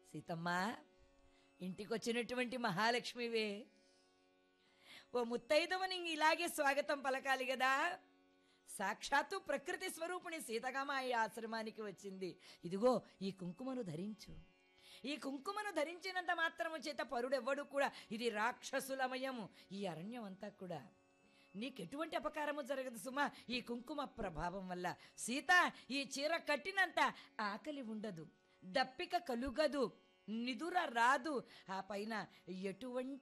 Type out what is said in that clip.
సీతమ్మ ఇంటికొచ్చినటువంటి మహాలక్ష్మివే ఓ ముత్తైదవని ఇలాగే స్వాగతం పలకాలి కదా సాక్షాత్తు ప్రకృతి స్వరూపిణి సీతగామ ఈ ఆశ్రమానికి వచ్చింది ఇదిగో ఈ కుంకుమను ధరించు ఈ కుంకుమను ధరించినంత మాత్రము చేత పరుడెవ్వడు కూడా ఇది రాక్షసులమయము ఈ అరణ్యం అంతా కూడా నీకెటువంటి అపకారము జరగదు సుమా ఈ కుంకుమ ప్రభావం వల్ల సీత ఈ చీర కట్టినంత ఆకలి ఉండదు దప్పిక కలుగదు నిదుర రాదు ఆ పైన ఎటువంటి